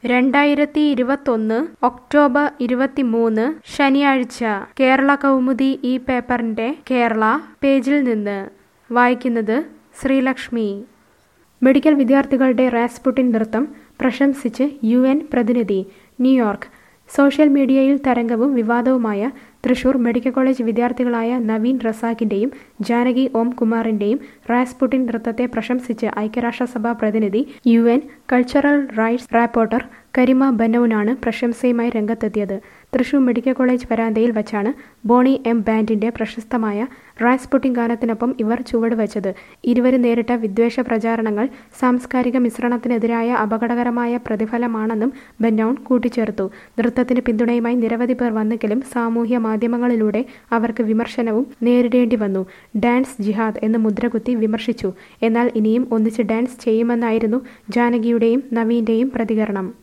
രണ്ടായിരത്തി ഇരുപത്തൊന്ന് ഒക്ടോബർ ഇരുപത്തിമൂന്ന് ശനിയാഴ്ച കേരള കൗമുദി ഈ പേപ്പറിന്റെ കേരള പേജിൽ നിന്ന് വായിക്കുന്നത് ശ്രീലക്ഷ്മി മെഡിക്കൽ വിദ്യാർത്ഥികളുടെ റാസ്പുട്ടിൻ നൃത്തം പ്രശംസിച്ച് യു എൻ പ്രതിനിധി ന്യൂയോർക്ക് സോഷ്യൽ മീഡിയയിൽ തരംഗവും വിവാദവുമായ തൃശൂർ മെഡിക്കൽ കോളേജ് വിദ്യാർത്ഥികളായ നവീൻ റസാഖിന്റെയും ജാനകി ഓം കുമാറിന്റെയും റാസ്പുട്ടിൻ നൃത്തത്തെ പ്രശംസിച്ച് ഐക്യരാഷ്ട്രസഭാ പ്രതിനിധി U N cultural rights rapporteur Karima ബന്നൌനാണ് പ്രശംസയുമായി രംഗത്തെത്തിയത് തൃശൂർ മെഡിക്കൽ കോളേജ് വരാന്തയിൽ വച്ചാണ് ബോണി എം ബാൻഡിന്റെ പ്രശസ്തമായ റാസ്പുട്ടിൻ ഗാനത്തിനൊപ്പം ഇവർ ചുവട് വച്ചത് ഇരുവരും നേരിട്ട വിദ്വേഷ പ്രചാരണങ്ങൾ സാംസ്കാരിക മിശ്രണത്തിനെതിരായ അപകടകരമായ പ്രതിഫലമാണെന്നും ബന്നൌൺ കൂട്ടിച്ചേർത്തു നൃത്തത്തിന് പിന്തുണയുമായി നിരവധി പേർ വന്നെങ്കിലും സാമൂഹ്യ മാധ്യമങ്ങളിലൂടെ അവർക്ക് വിമർശനവും നേരിടേണ്ടി വന്നു ഡാൻസ് ജിഹാദ് എന്ന് മുദ്രകുത്തി വിമർശിച്ചു എന്നാൽ ഇനിയും ഒന്നിച്ച് ഡാൻസ് ചെയ്യുമെന്നായിരുന്നു ജാനകിയുടെയും നവീന്റെയും പ്രതികരണം